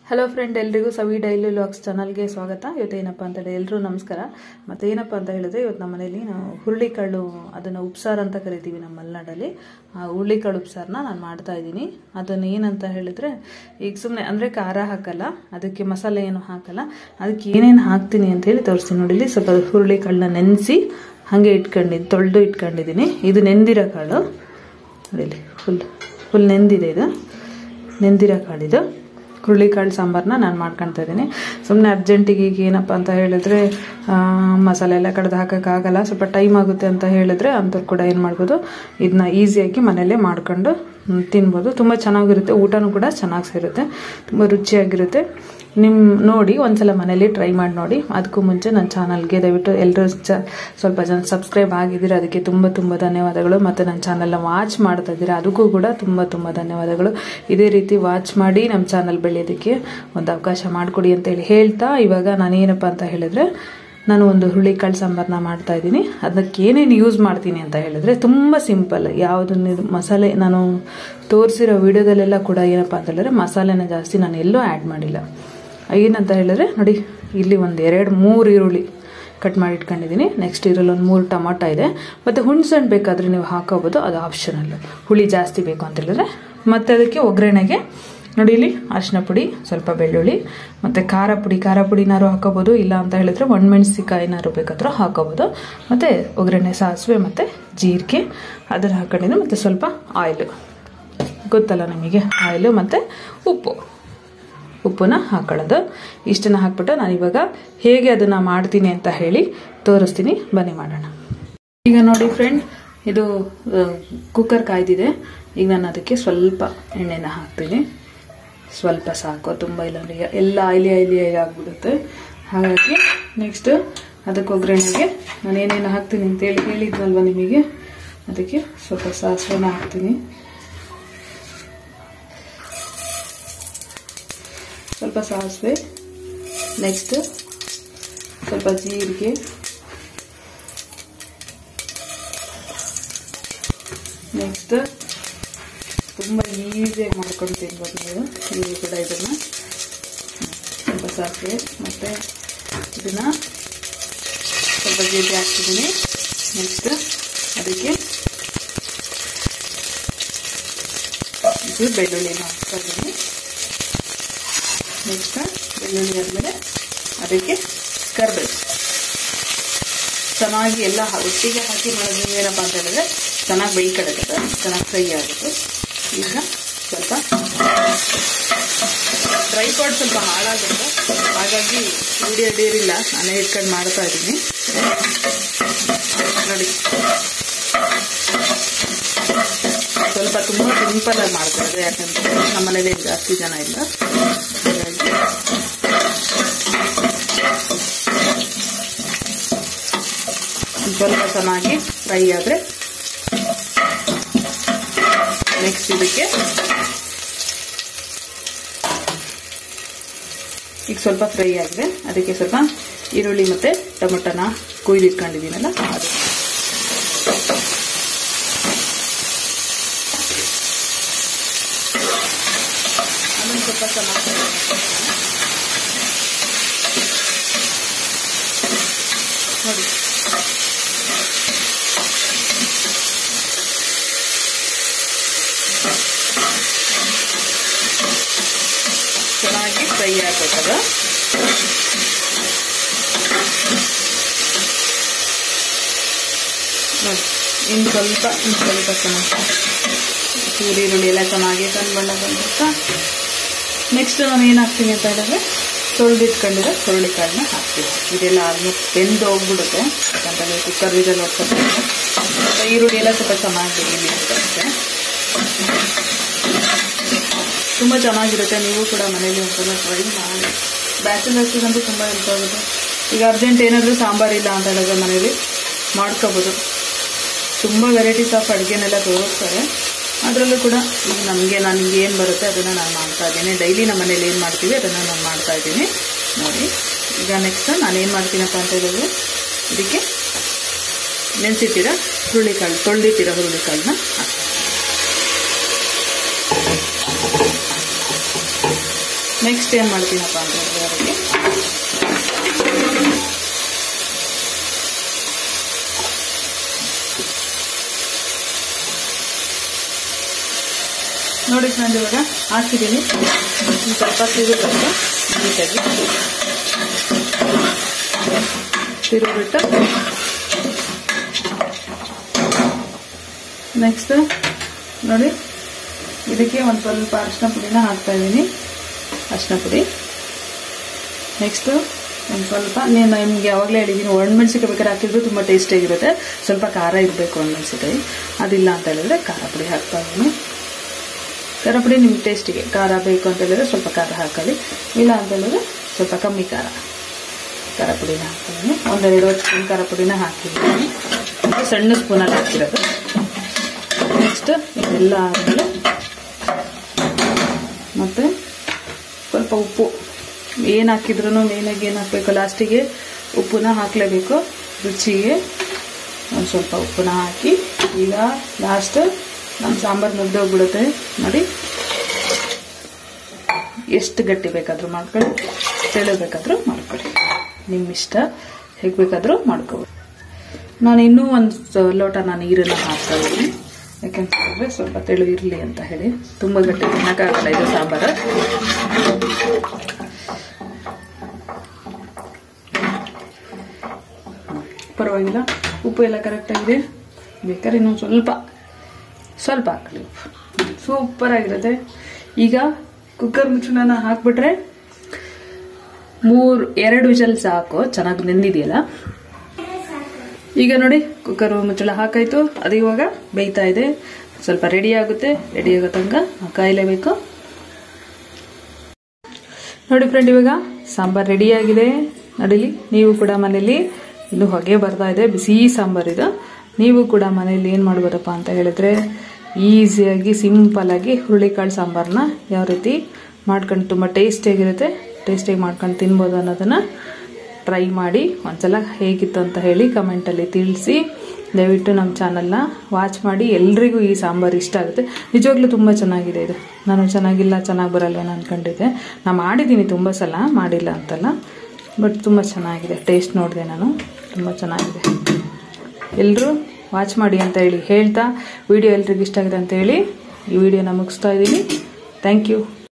hello friend ಎಲ್ರಿಗೂ ಸವಿ daily LOX ಚಾನಲ್ಗೆ ಸ್ವಾಗತ ಇವತ್ತು ಏನಪ್ಪ ಅಂತ ಹೇಳಿ ಎಲ್ಲರೂ ನಮಸ್ಕಾರ ಮತ್ತು ಏನಪ್ಪ ಅಂತ ಹೇಳಿದ್ರೆ ಇವತ್ತು ನಮ್ಮ ಮನೇಲಿ ನಾವು ಹುರುಳಿಕಾಳು ಅದನ್ನು ಉಪ್ಸಾರು ಅಂತ ಕರಿತೀವಿ ನಮ್ಮ ಮಲೆನಾಡಲ್ಲಿ ಆ ಹುರುಳಿಕಾಳು ಉಪ್ಸಾರನ್ನ ನಾನು ಮಾಡ್ತಾ ಇದ್ದೀನಿ ಅದನ್ನು ಏನಂತ ಹೇಳಿದ್ರೆ ಈಗ ಸುಮ್ಮನೆ ಅಂದರೆ ಖಾರ ಹಾಕಲ್ಲ ಅದಕ್ಕೆ ಮಸಾಲೆ ಏನು ಹಾಕಲ್ಲ ಅದಕ್ಕೆ ಏನೇನು ಹಾಕ್ತೀನಿ ಅಂತ ಹೇಳಿ ತೋರಿಸ್ತೀನಿ ನೋಡಿ ಇಲ್ಲಿ ಸ್ವಲ್ಪ ಹುರುಳಿಕಾಳನ್ನ ನೆನೆಸಿ ಹಾಗೆ ಇಟ್ಕೊಂಡಿದ್ದು ತೊಳೆದು ಇಟ್ಕೊಂಡಿದ್ದೀನಿ ಇದು ನೆಂದಿರೋ ಕಾಳು ನೋಡಿ ಫುಲ್ ಫುಲ್ ನೆಂದಿದೆ ಇದು ನೆಂದಿರೋ ಕಾಳಿದು ಹುರುಳಿಕಾಳು ಸಾಂಬಾರನ್ನ ನಾನು ಮಾಡ್ಕೊತಾ ಇದ್ದೀನಿ ಸುಮ್ಮನೆ ಅರ್ಜೆಂಟಿಗೆ ಈಗ ಏನಪ್ಪ ಅಂತ ಹೇಳಿದ್ರೆ ಆ, ಮಸಾಲೆ ಎಲ್ಲ ಕಡ್ದು ಹಾಕೋಕ್ಕಾಗಲ್ಲ ಸ್ವಲ್ಪ ಟೈಮ್ ಆಗುತ್ತೆ ಅಂತ ಹೇಳಿದ್ರೆ ಅಂಥವ್ರು ಕೂಡ ಏನು ಮಾಡ್ಬೋದು ಇದನ್ನ ಈಸಿಯಾಗಿ ಮನೆಯಲ್ಲೇ ಮಾಡ್ಕೊಂಡು ಹ್ಮ್, ತಿನ್ಬೋದು ತುಂಬ ಚೆನ್ನಾಗಿರುತ್ತೆ ಊಟನೂ ಕೂಡ ಚೆನ್ನಾಗಿ ಸೇರುತ್ತೆ ತುಂಬ ರುಚಿಯಾಗಿರುತ್ತೆ ನಿಮ್ಮ ನೋಡಿ ಒಂದ್ಸಲ ಮನೇಲಿ ಟ್ರೈ ಮಾಡಿ ನೋಡಿ ಅದಕ್ಕೂ ಮುಂಚೆ ನನ್ನ ಚಾನಲ್ಗೆ ದಯವಿಟ್ಟು ಎಲ್ಲರೂ ಚ ಸ್ವಲ್ಪ ಜನ ಸಬ್ಸ್ಕ್ರೈಬ್ ಆಗಿದ್ದೀರಾ ಅದಕ್ಕೆ ತುಂಬ ತುಂಬ ಧನ್ಯವಾದಗಳು ಮತ್ತು ನನ್ನ ಚಾನಲ್ನ ವಾಚ್ ಮಾಡ್ತಾ ಇದ್ದೀರಾ ಅದಕ್ಕೂ ಕೂಡ ತುಂಬ ತುಂಬ ಧನ್ಯವಾದಗಳು ಇದೇ ರೀತಿ ವಾಚ್ ಮಾಡಿ ನಮ್ಮ ಚಾನಲ್ ಬೆಳೆಯೋದಕ್ಕೆ ಒಂದು ಅವಕಾಶ ಮಾಡಿಕೊಡಿ ಅಂತೇಳಿ ಹೇಳ್ತಾ ಇವಾಗ ನಾನೇನಪ್ಪ ಅಂತ ಹೇಳಿದ್ರೆ ನಾನು ಒಂದು ಹುರುಳಿಕಾಳು ಸಾಂಬಾರನ್ನ ಮಾಡ್ತಾ ಇದ್ದೀನಿ ಅದಕ್ಕೆ ಏನೇನು ಯೂಸ್ ಮಾಡ್ತೀನಿ ಅಂತ ಹೇಳಿದ್ರೆ ತುಂಬ ಸಿಂಪಲ್ ಯಾವುದನ್ನು ಇದು ಮಸಾಲೆ ನಾನು ತೋರಿಸಿರೋ ವಿಡಿಯೋದಲ್ಲೆಲ್ಲ ಕೂಡ ಏನಪ್ಪ ಅಂತ ಹೇಳಿದ್ರೆ ಮಸಾಲೆನ ಜಾಸ್ತಿ ನಾನು ಎಲ್ಲೂ ಆ್ಯಡ್ ಮಾಡಿಲ್ಲ ಏನಂತ ಹೇಳಿದ್ರೆ ನೋಡಿ ಇಲ್ಲಿ ಒಂದು ಎರಡು ಮೂರು ಈರುಳ್ಳಿ ಕಟ್ ಮಾಡಿ ಇಟ್ಕೊಂಡಿದ್ದೀನಿ ನೆಕ್ಸ್ಟ್ ಇದರಲ್ಲಿ ಒಂದು ಮೂರು ಟೊಮಾಟೊ ಇದೆ ಮತ್ತು ಹುಣ್ಸೆಹಣ್ಣು ಬೇಕಾದರೆ ನೀವು ಹಾಕೋಬೋದು ಅದು ಆಪ್ಷನಲ್ ಹುಳಿ ಜಾಸ್ತಿ ಬೇಕು ಅಂತ ಹೇಳಿದ್ರೆ ಮತ್ತು ಅದಕ್ಕೆ ಒಗ್ಗರಣೆಗೆ ನೋಡಿ ಇಲ್ಲಿ ಅರಿಶಿನ ಪುಡಿ ಸ್ವಲ್ಪ ಬೆಳ್ಳುಳ್ಳಿ ಮತ್ತು ಖಾರ ಪುಡಿ ಖಾರ ಪುಡಿನಾರು ಹಾಕೋಬೋದು ಇಲ್ಲ ಅಂತ ಹೇಳಿದ್ರೆ ಒಣಮೆಣಸಿಕಾಯಿನಾರು ಬೇಕಾದರೂ ಹಾಕೋಬೋದು ಮತ್ತು ಒಗ್ಗರಣೆ ಸಾಸಿವೆ ಮತ್ತು ಜೀರಿಗೆ ಅದನ್ನು ಹಾಕೊಂಡಿದ್ದೀನಿ ಮತ್ತು ಸ್ವಲ್ಪ ಆಯಿಲು ಗೊತ್ತಲ್ಲ ನಿಮಗೆ ಆಯಿಲು ಮತ್ತು ಉಪ್ಪು ಉಪ್ಪನ್ನ ಹಾಕೊಳ್ಳೋದು ಇಷ್ಟನ್ನು ಹಾಕ್ಬಿಟ್ಟು ನಾನು ಇವಾಗ ಹೇಗೆ ಅದನ್ನು ಮಾಡ್ತೀನಿ ಅಂತ ಹೇಳಿ ತೋರಿಸ್ತೀನಿ ಬನ್ನಿ ಮಾಡೋಣ ಈಗ ನೋಡಿ ಫ್ರೆಂಡ್ ಇದು ಕುಕ್ಕರ್ ಕಾಯ್ದಿದೆ ಈಗ ನಾನು ಅದಕ್ಕೆ ಸ್ವಲ್ಪ ಎಣ್ಣೆನ ಹಾಕ್ತೀನಿ ಸ್ವಲ್ಪ ಸಾಕು ತುಂಬ ಇಲ್ಲಾಂದ್ರೆ ಎಲ್ಲ ಆಯ್ಲಿ ಆಯ್ಲಿ ಆಯ್ಲಿ ಆಗಿಬಿಡುತ್ತೆ ಹಾಗಾಗಿ ನೆಕ್ಸ್ಟ್ ಅದಕ್ಕೆ ಒಗ್ಗರಣೆಗೆ ನಾನು ಏನೇನು ಹಾಕ್ತೀನಿ ಅಂತೇಳಿ ಹೇಳಿದ್ನಲ್ವ ನಿಮಗೆ ಅದಕ್ಕೆ ಸ್ವಲ್ಪ ಸಾಸಿವೆನ ಹಾಕ್ತೀನಿ ಸ್ವಲ್ಪ ಸಾಸಿವೆ ನೆಕ್ಸ್ಟ್ ಸ್ವಲ್ಪ ಜೀರಿಗೆ ನೆಕ್ಸ್ಟ್ ತುಂಬ ಈಸಿಯಾಗಿ ಮಾಡ್ಕೊಂಡು ತಿನ್ಬೋದು ನೀವು ನೀವು ಕೂಡ ಇದನ್ನು ಸ್ವಲ್ಪ ಸಾಸಿವೆ ಮತ್ತು ಇದನ್ನು ಸ್ವಲ್ಪ ಜೀರಿಗೆ ಹಾಕ್ತಿದ್ದೀನಿ ನೆಕ್ಸ್ಟ್ ಅದಕ್ಕೆ ಇದು ಬೆಳ್ಳುಳ್ಳಿನ ಹಾಕ್ತಾ ಇದ್ದೀನಿ ನೆಕ್ಸ್ಟ್ ಬೆಳ್ಳುಳ್ಳಿ ಆದಮೇಲೆ ಅದಕ್ಕೆ ಕರ್ಬೇವು ಚೆನ್ನಾಗಿ ಎಲ್ಲ ಒಟ್ಟಿಗೆ ಹಾಕಿ ಮಾಡೋದು ಏನಪ್ಪ ಅಂತ ಹೇಳಿದ್ರೆ ಚೆನ್ನಾಗಿ ಬೇಯ್ಕೊಳ್ಳುತ್ತೆ ಚೆನ್ನಾಗಿ ಫ್ರೈ ಆಗುತ್ತೆ ಈಗ ಸ್ವಲ್ಪ ಡ್ರೈ ಪಾಟ್ ಸ್ವಲ್ಪ ಹಾಳಾಗುತ್ತೆ ಹಾಗಾಗಿ ವಿಡಿಯೋ ಡೇರಿಲ್ಲ ನಾನೇ ಇಟ್ಕೊಂಡು ಮಾಡ್ತಾ ಇದ್ದೀನಿ ನೋಡಿ ಸ್ವಲ್ಪ ತುಂಬ ಸಿಂಪಲ್ ಆಗಿ ಮಾಡ್ತಾ ಇದೆ ಯಾಕಂದ್ರೆ ನಮ್ಮ ಮನೇಲಿ ಜಾಸ್ತಿ ಜನ ಇಲ್ಲ ಹಾಗಾಗಿ ಸ್ವಲ್ಪ ಚೆನ್ನಾಗಿ ಫ್ರೈ ಆದರೆ ನೆಕ್ಸ್ಟ್ ಇದಕ್ಕೆ ಈಗ ಸ್ವಲ್ಪ ಫ್ರೈ ಆಗಿದೆ ಅದಕ್ಕೆ ಸ್ವಲ್ಪ ಈರುಳ್ಳಿ ಮತ್ತು ಟೊಮೊಟೊನ ಕುಯ್ದಿಟ್ಕೊಂಡಿದ್ದೀನಲ್ಲ ಅದು ಅದನ್ನು ಸ್ವಲ್ಪ ಚೆನ್ನಾಗಿ ನೋಡಿ ಚೆನ್ನಾಗಿ ಫ್ರೈ ಆಗ್ಬೇಕದ ನೋಡಿ ಇನ್ನು ಸ್ವಲ್ಪ ಇನ್ನು ಸ್ವಲ್ಪ ಚೆನ್ನಾಗಿ ಚೂರು ಈರುಳ್ಳಿ ಎಲ್ಲ ಚೆನ್ನಾಗಿ ಕಂಡು ಬಣ್ಣ ಬಂದಿರ್ತಾ ನೆಕ್ಸ್ಟ್ ನಾನು ಏನು ಹಾಕ್ತೀನಿ ಅಂತ ಹೇಳಿದ್ರೆ ತೊಳೆದಿಟ್ಕೊಂಡಿರೋ ಹುರುಳಿಕಾಳನ್ನ ಹಾಕ್ತೀನಿ ಇದೆಲ್ಲ ಆಲ್ಮೋಸ್ಟ್ ಬೆಂದು ಹೋಗ್ಬಿಡುತ್ತೆ ಯಾಕಂತಂದರೆ ಕುಕ್ಕರ್ ವಿಜಲ್ ಹೊಡ್ಕೊತಾರೆ ಮತ್ತು ಈರುಳ್ಳಿ ಎಲ್ಲ ಸ್ವಲ್ಪ ಚೆನ್ನಾಗಿ ಬೇಯಲಿರುತ್ತೆ ತುಂಬ ಚೆನ್ನಾಗಿರುತ್ತೆ ನೀವು ಕೂಡ ಮನೇಲಿ ಒಂದ್ಸಲ ಟ್ರೈ ಮಾಡಿ ಬ್ಯಾಚುಲರ್ಸಿಗಂತೂ ತುಂಬ ಹೆಲ್ಪ್ ಆಗುತ್ತೆ ಈಗ ಅರ್ಜೆಂಟ್ ಏನಾದರೂ ಸಾಂಬಾರಿಲ್ಲ ಅಂತ ಹೇಳಿದ್ರೆ ಮನೇಲಿ ಮಾಡ್ಕೋಬೋದು ತುಂಬ ವೆರೈಟೀಸ್ ಆಫ್ ಅಡುಗೆನೆಲ್ಲ ತೋರಿಸ್ತಾರೆ ಅದರಲ್ಲೂ ಕೂಡ ಈಗ ನಮಗೆ ನನಗೆ ಏನು ಬರುತ್ತೆ ಅದನ್ನು ನಾನು ಮಾಡ್ತಾ ಇದ್ದೀನಿ ಡೈಲಿ ನಮ್ಮ ಮನೇಲಿ ಏನು ಮಾಡ್ತೀವಿ ಅದನ್ನು ನಾನು ಮಾಡ್ತಾ ಇದ್ದೀನಿ ನೋಡಿ ಈಗ ನೆಕ್ಸ್ಟ್ ನಾನು ಏನು ಮಾಡ್ತೀನಪ್ಪ ಅಂತ ಹೇಳಿದ್ರೆ ಇದಕ್ಕೆ ನೆನೆಸಿಟ್ಟಿರೋ ಹುರುಳಿಕಾಳು ತೊಳೆದಿಟ್ಟಿರೋ ಹುರುಳಿಕಾಳನ್ನ ಹಾಕ್ತೀನಿ ನೆಕ್ಸ್ಟ್ ಏನು ಮಾಡ್ತೀನಪ್ಪ ಅಂತ ಹೇಳಿದ್ರೆ ಅದಕ್ಕೆ ನೋಡಿ ಫ್ರೆಂಡ್ ಇವಾಗ ಹಾಕಿದ್ದೀನಿ ಒಂದು ಸ್ವಲ್ಪ ತಿರುಗಬೇಕು ನೀಟಾಗಿ ತಿರುಗಿಬಿಟ್ಟು ನೆಕ್ಸ್ಟ್ ನೋಡಿ ಇದಕ್ಕೆ ಒಂದು ಸ್ವಲ್ಪ ಅರಿಶಿನ ಪುಡಿನ ಹಾಕ್ತಾ ಇದ್ದೀನಿ ಅರಿಶಿನ ಪುಡಿ ನೆಕ್ಸ್ಟು ಒಂದು ಸ್ವಲ್ಪ ನೀನು ನಿಮ್ಗೆ ಯಾವಾಗಲೇ ಹೇಳಿದ್ದೀನಿ ಒಣಮೆಣ್ಸಿಕಾಯಿ ಬೇಕಾದ್ರೆ ಹಾಕಿದ್ರು ತುಂಬ ಟೇಸ್ಟಿಯಾಗಿರುತ್ತೆ ಸ್ವಲ್ಪ ಖಾರ ಇರಬೇಕು ಒಣಮೆಣ್ಸಿಕಾಯಿ ಅದಿಲ್ಲ ಅಂತ ಹೇಳಿದ್ರೆ ಖಾರ ಪುಡಿ ಹಾಕ್ತಾ ಇದ್ದೀನಿ ಖಾರ ಪುಡಿ ನಿಮ್ಮ ಟೇಸ್ಟಿಗೆ ಖಾರ ಬೇಕು ಅಂತ ಹೇಳಿದ್ರೆ ಸ್ವಲ್ಪ ಖಾರ ಹಾಕೊಳ್ಳಿ ಇಲ್ಲ ಅಂತ ಹೇಳಿದ್ರೆ ಸ್ವಲ್ಪ ಕಮ್ಮಿ ಖಾರ ಖಾರ ಪುಡಿನ ಹಾಕ್ತಿದ್ದೀನಿ ಒಂದೆರಡು ಸ್ಪೂನ್ ಖಾರ ಪುಡಿನ ಹಾಕಿದ್ದೀನಿ ಸಣ್ಣ ಸ್ಪೂನಲ್ಲಿ ಹಾಕಿರೋದು ನೆಕ್ಸ್ಟ್ ಇದೆಲ್ಲ ಆದಮೇಲೆ ಮತ್ತು ಸ್ವಲ್ಪ ಉಪ್ಪು ಏನು ಹಾಕಿದ್ರು ಮೇನಾಗಿ ಏನು ಹಾಕಬೇಕು ಲಾಸ್ಟಿಗೆ ಉಪ್ಪನ್ನ ಹಾಕಲೇಬೇಕು ರುಚಿಗೆ ಒಂದು ಸ್ವಲ್ಪ ಉಪ್ಪನ್ನ ಹಾಕಿ ಈಗ ಲಾಸ್ಟ್ ನಮ್ಮ ಸಾಂಬಾರು ಮುಗ್ದು ಹೋಗ್ಬಿಡುತ್ತೆ ನೋಡಿ ಎಷ್ಟು ಗಟ್ಟಿ ಬೇಕಾದರೂ ಮಾಡ್ಕೊಳ್ಳಿ ತೆಳು ಬೇಕಾದರೂ ಮಾಡ್ಕೊಳ್ಳಿ ನಿಮ್ಮ ಇಷ್ಟ ಹೇಗೆ ಬೇಕಾದರೂ ಮಾಡ್ಕೋಬೋದು ನಾನು ಇನ್ನೂ ಒಂದು ಲೋಟ ನಾನು ನೀರನ್ನು ಹಾಕ್ತಾ ಇದ್ದೀನಿ ಯಾಕೆಂತ ಹೇಳಿದ್ರೆ ಸ್ವಲ್ಪ ತೆಳು ಇರಲಿ ಅಂತ ಹೇಳಿ ತುಂಬ ಗಟ್ಟಿ ತಿನ್ನೋಕ್ಕಾಗಲ್ಲ ಇದು ಸಾಂಬಾರು ಪರವಾಗಿಲ್ಲ ಉಪ್ಪು ಎಲ್ಲ ಕರೆಕ್ಟಾಗಿದೆ ಬೇಕಾದ್ರೆ ಇನ್ನೊಂದು ಸ್ವಲ್ಪ ಸ್ವಲ್ಪ ಹಾಕಲಿ ಉಪ್ಪು ಸೂಪರ್ ಆಗಿರುತ್ತೆ ಈಗ ಕುಕ್ಕರ್ ಮುಚ್ಚಳನ ಹಾಕ್ಬಿಟ್ರೆ ಮೂರು ಎರಡು ವಿಷಲ್ ಸಾಕು ಚೆನ್ನಾಗಿ ನೆಂದಿದೆಯಲ್ಲ ಈಗ ನೋಡಿ ಕುಕ್ಕರ್ ಮುಚ್ಚಳ ಹಾಕಾಯ್ತು ಅದು ಇವಾಗ ಬೇಯ್ತಾ ಇದೆ ಸ್ವಲ್ಪ ರೆಡಿ ಆಗುತ್ತೆ ರೆಡಿ ಆಗೋ ತನಕ ಕಾಯಲೇಬೇಕು ನೋಡಿ ಫ್ರೆಂಡ್ ಇವಾಗ ಸಾಂಬಾರ್ ರೆಡಿ ಆಗಿದೆ ನಡೀಲಿ ನೀವು ಕೂಡ ಮನೇಲಿ ಇನ್ನು ಹೊಗೆ ಬರ್ತಾ ಇದೆ ಬಿಸಿ ಸಾಂಬಾರ್ ಇದು ನೀವು ಕೂಡ ಮನೇಲಿ ಏನು ಮಾಡ್ಬೋದಪ್ಪ ಅಂತ ಹೇಳಿದ್ರೆ ಈಸಿಯಾಗಿ ಸಿಂಪಲ್ಲಾಗಿ ಹುರುಳಿಕಾಳು ಸಾಂಬಾರನ್ನ ಯಾವ ರೀತಿ ಮಾಡ್ಕೊಂಡು ತುಂಬ ಟೇಸ್ಟಿಯಾಗಿರುತ್ತೆ ಟೇಸ್ಟಿಯಾಗಿ ಮಾಡ್ಕೊಂಡು ತಿನ್ಬೋದು ಅನ್ನೋದನ್ನು ಟ್ರೈ ಮಾಡಿ ಒಂದ್ಸಲ ಹೇಗಿತ್ತು ಅಂತ ಹೇಳಿ ಕಮೆಂಟಲ್ಲಿ ತಿಳಿಸಿ ದಯವಿಟ್ಟು ನಮ್ಮ ಚಾನಲ್ನ ವಾಚ್ ಮಾಡಿ ಎಲ್ರಿಗೂ ಈ ಸಾಂಬಾರು ಇಷ್ಟ ಆಗುತ್ತೆ ನಿಜವಾಗ್ಲೂ ತುಂಬ ಚೆನ್ನಾಗಿದೆ ಇದು ನಾನು ಚೆನ್ನಾಗಿಲ್ಲ ಚೆನ್ನಾಗಿ ಬರಲ್ವೇನೋ ಅಂದ್ಕೊಂಡಿದ್ದೆ ನಾನು ಮಾಡಿದ್ದೀನಿ ತುಂಬ ಸಲ ಮಾಡಿಲ್ಲ ಅಂತಲ್ಲ ಬಟ್ ತುಂಬ ಚೆನ್ನಾಗಿದೆ ಟೇಸ್ಟ್ ನೋಡಿದೆ ನಾನು ತುಂಬ ಚೆನ್ನಾಗಿದೆ ಎಲ್ಲರೂ ವಾಚ್ ಮಾಡಿ ಅಂತ ಹೇಳಿ ಹೇಳ್ತಾ ವಿಡಿಯೋ ಎಲ್ರಿಗೂ ಇಷ್ಟ ಆಗಿದೆ ಅಂತ ಹೇಳಿ ಈ ವಿಡಿಯೋನ ಮುಗಿಸ್ತಾ ಇದ್ದೀನಿ ಥ್ಯಾಂಕ್ ಯು